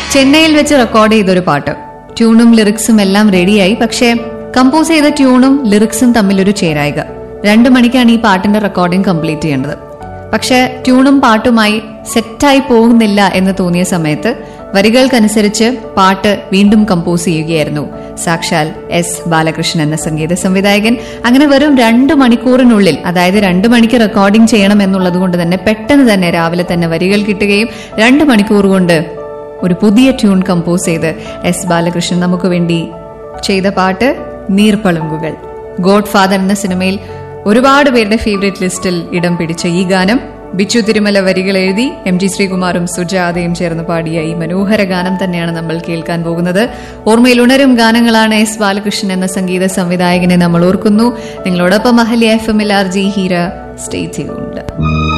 ചെന്നൈയിൽ വെച്ച് റെക്കോർഡ് ചെയ്തൊരു പാട്ട് ട്യൂണും ലിറിക്സും എല്ലാം റെഡിയായി പക്ഷേ കമ്പോസ് ചെയ്ത ട്യൂണും ലിറിക്സും തമ്മിലൊരു ചേരായിക രണ്ടു മണിക്കാണ് ഈ പാട്ടിന്റെ റെക്കോർഡിംഗ് കംപ്ലീറ്റ് ചെയ്യേണ്ടത് പക്ഷെ ട്യൂണും പാട്ടുമായി സെറ്റായി പോകുന്നില്ല എന്ന് തോന്നിയ സമയത്ത് വരികൾക്കനുസരിച്ച് പാട്ട് വീണ്ടും കമ്പോസ് ചെയ്യുകയായിരുന്നു സാക്ഷാൽ എസ് ബാലകൃഷ്ണൻ എന്ന സംഗീത സംവിധായകൻ അങ്ങനെ വെറും രണ്ട് മണിക്കൂറിനുള്ളിൽ അതായത് രണ്ട് മണിക്ക് റെക്കോർഡിംഗ് ചെയ്യണം എന്നുള്ളത് കൊണ്ട് തന്നെ പെട്ടെന്ന് തന്നെ രാവിലെ തന്നെ വരികൾ കിട്ടുകയും രണ്ട് മണിക്കൂർ കൊണ്ട് ഒരു പുതിയ ട്യൂൺ കമ്പോസ് ചെയ്ത് എസ് ബാലകൃഷ്ണൻ നമുക്ക് വേണ്ടി ചെയ്ത പാട്ട് നീർപ്പളുങ്കുകൾ ഗോഡ് ഫാദർ എന്ന സിനിമയിൽ ഒരുപാട് പേരുടെ ഫേവറേറ്റ് ലിസ്റ്റിൽ ഇടം പിടിച്ച ഈ ഗാനം ബിച്ചു തിരുമല വരികൾ എഴുതി എം ജി ശ്രീകുമാറും സുജാതയും ചേർന്ന് പാടിയ ഈ മനോഹര ഗാനം തന്നെയാണ് നമ്മൾ കേൾക്കാൻ പോകുന്നത് ഓർമ്മയിൽ ഉണരും ഗാനങ്ങളാണ് എസ് ബാലകൃഷ്ണൻ എന്ന സംഗീത സംവിധായകനെ നമ്മൾ ഓർക്കുന്നു നിങ്ങളോടൊപ്പം അഹല്യ എഫ് എമ്മിൽ ആർ ജി ഹീര സ്റ്റേ ചെയ്തുണ്ട്